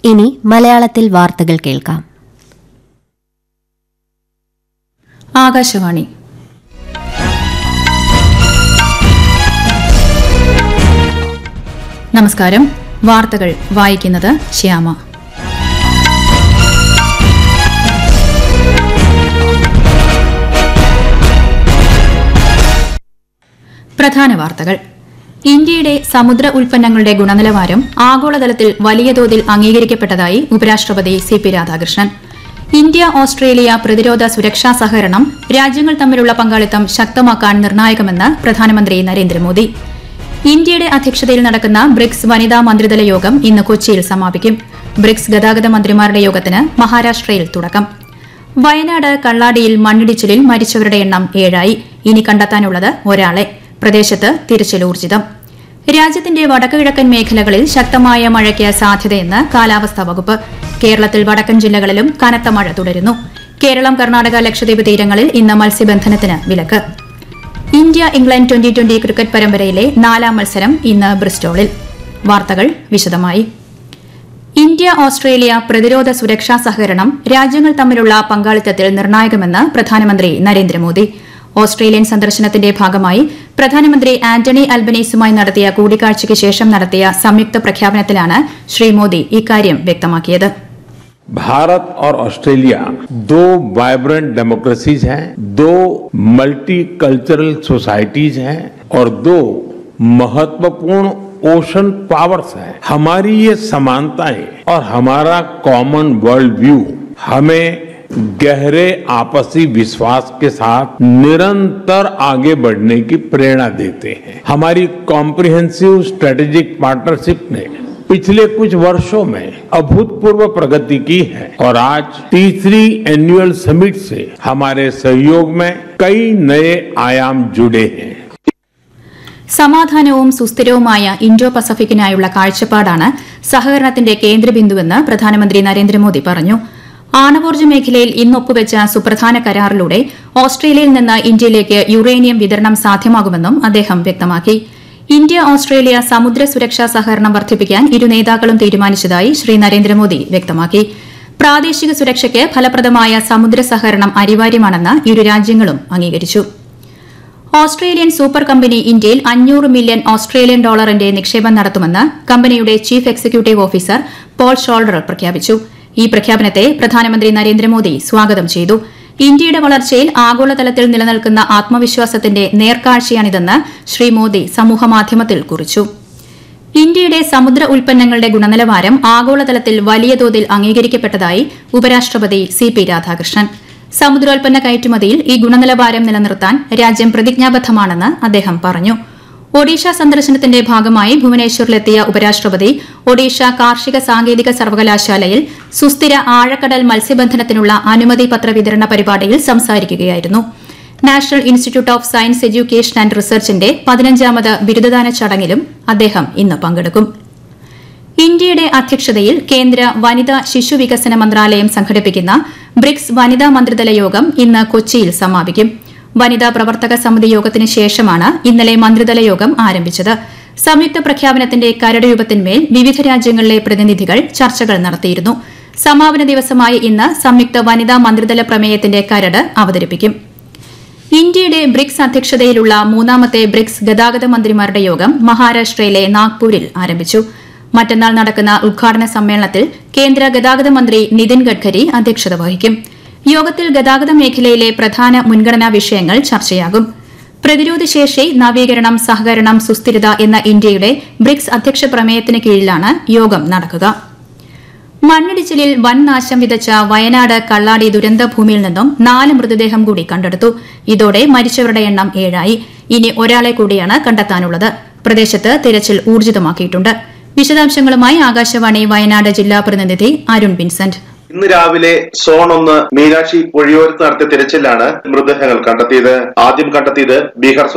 ഇനി മലയാളത്തിൽ വാർത്തകൾ കേൾക്കാം ആകാശവാണി നമസ്കാരം വാർത്തകൾ വായിക്കുന്നത് ശ്യാമ പ്രധാന വാർത്തകൾ ഇന്ത്യയുടെ സമുദ്ര ഉൽപ്പന്നങ്ങളുടെ ഗുണനിലവാരം ആഗോളതലത്തിൽ വലിയ തോതിൽ അംഗീകരിക്കപ്പെട്ടതായി ഉപരാഷ്ട്രപതി C P Radhakrishnan India Australia പ്രതിരോധ സുരക്ഷാ സഹകരണം രാജ്യങ്ങൾ തമ്മിലുള്ള പങ്കാളിത്തം ശക്തമാക്കാൻ നിർണായകമെന്ന് പ്രധാനമന്ത്രി നരേന്ദ്രമോദി ഇന്ത്യയുടെ അധ്യക്ഷതയിൽ നടക്കുന്ന ബ്രിക്സ് വനിതാ മന്ത്രിതല യോഗം ഇന്ന് കൊച്ചിയിൽ സമാപിക്കും ബ്രിക്സ് ഗതാഗത മന്ത്രിമാരുടെ യോഗത്തിന് മഹാരാഷ്ട്രയിൽ തുടക്കം വയനാട് കള്ളാടിയിൽ മണ്ണിടിച്ചിലിൽ മരിച്ചവരുടെ എണ്ണം ഏഴായി ഇനി കണ്ടെത്താനുള്ളത് ഒരാളെ പ്രദേശത്ത് തിരച്ചിൽ ഊർജിതം രാജ്യത്തിന്റെ വടക്കുകിഴക്കൻ മേഖലകളിൽ ശക്തമായ മഴയ്ക്ക് സാധ്യതയെന്ന് കാലാവസ്ഥാ വകുപ്പ് കേരളത്തിൽ വടക്കൻ ജില്ലകളിലും കനത്ത മഴ തുടരുന്നു കേരളം കർണാടക ലക്ഷദ്വീപ് തീരങ്ങളിൽ ഇന്ന് മത്സ്യബന്ധനത്തിന് വിലക്ക് India England twenty twenty cricket പരമ്പരയിലെ നാലാം മത്സരം ഇന്ന് ബ്രിസ്റ്റോളിൽ വാർത്തകൾ വിശദമായി ഇന്ത്യ ഓസ്ട്രേലിയ പ്രതിരോധ സുരക്ഷാ സഹകരണം രാജ്യങ്ങൾ തമ്മിലുള്ള പങ്കാളിത്തത്തിൽ നിർണായകമെന്ന് പ്രധാനമന്ത്രി നരേന്ദ്രമോദി ഓസ്ട്രേലിയൻ സന്ദർശനത്തിന്റെ ഭാഗമായി പ്രധാനമന്ത്രി ആന്റണി അൽബനീസുമായി നടത്തിയ കൂടിക്കാഴ്ചയ്ക്ക് ശേഷം നടത്തിയ സംയുക്ത പ്രഖ്യാപനത്തിലാണ് ശ്രീ മോദി ഇക്കാര്യം വ്യക്തമാക്കിയത് भारत और ऑस्ट्रेलिया दो वाइब्रेंट डेमोक्रेसीज हैं दो मल्टी कल्चरल सोसाइटीज हैं और दो महत्वपूर्ण ओशन पावर्स हैं हमारी ये समानताएं और हमारा कॉमन वर्ल्ड व्यू हमें गहरे आपसी विश्वास के साथ निरंतर आगे बढ़ने की प्रेरणा देते हैं हमारी कॉम्प्रिहेंसिव स्ट्रेटेजिक पार्टनरशिप ने पिछले कुछ वर्षों में अभूतपूर्व प्रगति की है और आज तीसरी एनुअल समिट से हमारे सहयोग में कई नए आयाम जुड़े हैं സമാധാനവും സുസ്ഥിരവുമായ ഇൻഡോ പസഫിക്കിനായുള്ള കാഴ്ചപ്പാടാണ് സഹകരണത്തിന്റെ കേന്ദ്രബിന്ദുവെന്ന് പ്രധാനമന്ത്രി നരേന്ദ്രമോദി പറഞ്ഞു ആണവോർജ്ജ മേഖലയിൽ ഇന്ന് ഒപ്പുവെച്ച സുപ്രധാന കരാറിലൂടെ ഓസ്ട്രേലിയയിൽ നിന്ന് ഇന്ത്യയിലേക്ക് യുറേനിയം വിതരണം സാധ്യമാകുമെന്നും അദ്ദേഹം വ്യക്തമാക്കി ഇന്ത്യ ഓസ്ട്രേലിയ സമുദ്ര സുരക്ഷാ സഹകരണം വർദ്ധിപ്പിക്കാൻ ഇരു നേതാക്കളും തീരുമാനിച്ചതായി ശ്രീ നരേന്ദ്രമോദി വ്യക്തമാക്കി പ്രാദേശിക സുരക്ഷയ്ക്ക് ഫലപ്രദമായ സമുദ്ര സഹകരണം അനിവാര്യമാണെന്ന് ഇരു രാജ്യങ്ങളും അംഗീകരിച്ചു ഓസ്ട്രേലിയൻ സൂപ്പർ കമ്പനി ഇന്ത്യയിൽ അഞ്ഞൂറ് മില്യൺ ഓസ്ട്രേലിയൻ ഡോളറിന്റെ നിക്ഷേപം നടത്തുമെന്ന് കമ്പനിയുടെ chief executive officer Paul Shoulder പ്രഖ്യാപിച്ചു ഈ പ്രഖ്യാപനത്തെ പ്രധാനമന്ത്രി നരേന്ദ്രമോദി സ്വാഗതം ചെയ്തു ഇന്ത്യയുടെ വളർച്ചയിൽ ആഗോളതലത്തിൽ നിലനിൽക്കുന്ന ആത്മവിശ്വാസത്തിന്റെ നേർക്കാഴ്ചയാണിതെന്ന് ശ്രീ മോദി സമൂഹമാധ്യമത്തിൽ കുറിച്ചു ഇന്ത്യയുടെ സമുദ്ര ഉൽപ്പന്നങ്ങളുടെ ഗുണനിലവാരം ആഗോളതലത്തിൽ വലിയ തോതിൽ അംഗീകരിക്കപ്പെട്ടതായി ഉപരാഷ്ട്രപതി സി പി രാധാകൃഷ്ണൻ സമുദ്രോൽപ്പന്ന കയറ്റുമതിയിൽ ഈ ഗുണനിലവാരം നിലനിർത്താൻ രാജ്യം പ്രതിജ്ഞാബദ്ധമാണെന്ന് അദ്ദേഹം പറഞ്ഞു ഒഡീഷ സന്ദർശനത്തിന്റെ ഭാഗമായി ഭുവനേശ്വറിലെത്തിയ ഉപരാഷ്ട്രപതി ഒഡീഷ കാർഷിക സാങ്കേതിക സർവകലാശാലയിൽ സുസ്ഥിര ആഴക്കടൽ മത്സ്യബന്ധനത്തിനുള്ള അനുമതി പത്ര വിതരണ പരിപാടിയിൽ സംസാരിക്കുകയായിരുന്നു national institute of science education and റിസർച്ചിന്റെ പതിനഞ്ചാമത് ബിരുദദാന ചടങ്ങിലും അദ്ദേഹം ഇന്ന് പങ്കെടുക്കും ഇന്ത്യയുടെ അധ്യക്ഷതയിൽ കേന്ദ്ര വനിതാ ശിശു വികസന മന്ത്രാലയം സംഘടിപ്പിക്കുന്ന ബ്രിക്സ് വനിതാ മന്ത്രിതല യോഗം ഇന്ന് കൊച്ചിയിൽ സമാപിക്കും വനിതാ പ്രവർത്തക സമിതി യോഗത്തിന് ശേഷമാണ് ഇന്നലെ മന്ത്രിതല യോഗം ആരംഭിച്ചത് സംയുക്ത പ്രഖ്യാപനത്തിന്റെ കരട് രൂപത്തിന്മേൽ വിവിധ രാജ്യങ്ങളിലെ പ്രതിനിധികൾ ചർച്ചകൾ നടത്തിയിരുന്നു സമാപന ദിവസമായ ഇന്ന് സംയുക്ത വനിതാ മന്ത്രിതല പ്രമേയത്തിന്റെ കരട് അവതരിപ്പിക്കും ഇന്ത്യയുടെ ബ്രിക്സ് അധ്യക്ഷതയിലുള്ള മൂന്നാമത്തെ ബ്രിക്സ് ഗതാഗത മന്ത്രിമാരുടെ യോഗം മഹാരാഷ്ട്രയിലെ നാഗ്പൂരിൽ ആരംഭിച്ചു മറ്റന്നാൾ നടക്കുന്ന ഉദ്ഘാടന സമ്മേളനത്തിൽ കേന്ദ്ര ഗതാഗത മന്ത്രി നിതിൻ ഗഡ്കരി അധ്യക്ഷത വഹിക്കും യോഗത്തിൽ ഗതാഗത മേഖലയിലെ പ്രധാന മുൻഗണനാ വിഷയങ്ങൾ ചർച്ചയാകും പ്രതിരോധശേഷി നവീകരണം സഹകരണം സുസ്ഥിരത എന്ന ഇന്ത്യയുടെ ബ്രിക്സ് അധ്യക്ഷ പ്രമേയത്തിന് കീഴിലാണ് യോഗം നടക്കുക മണ്ണിടിച്ചിലിൽ വൻ നാശം വിതച്ച വയനാട് കള്ളാടി ദുരന്ത ഭൂമിയിൽ നിന്നും നാല് മൃതദേഹം കൂടി കണ്ടെടുത്തു ഇതോടെ മരിച്ചവരുടെ എണ്ണം ഏഴായി ഇനി ഒരാളെ കൂടിയാണ് കണ്ടെത്താനുള്ളത് പ്രദേശത്ത് തിരച്ചിൽ ഊർജിതമാക്കിയിട്ടുണ്ട് വിശദാംശങ്ങളുമായി ആകാശവാണി വയനാട് ജില്ലാ പ്രതിനിധി അരുൺ വിൻസെന്റ് ഇന്ന് രാവിലെ സോൺ ഒന്ന് മീനാക്ഷി പൊഴിയോരത്ത് നടത്തിയ തിരച്ചിലാണ് മൃതദേഹങ്ങൾ കണ്ടെത്തിയത് ആദ്യം കണ്ടെത്തിയത് ബീഹാർ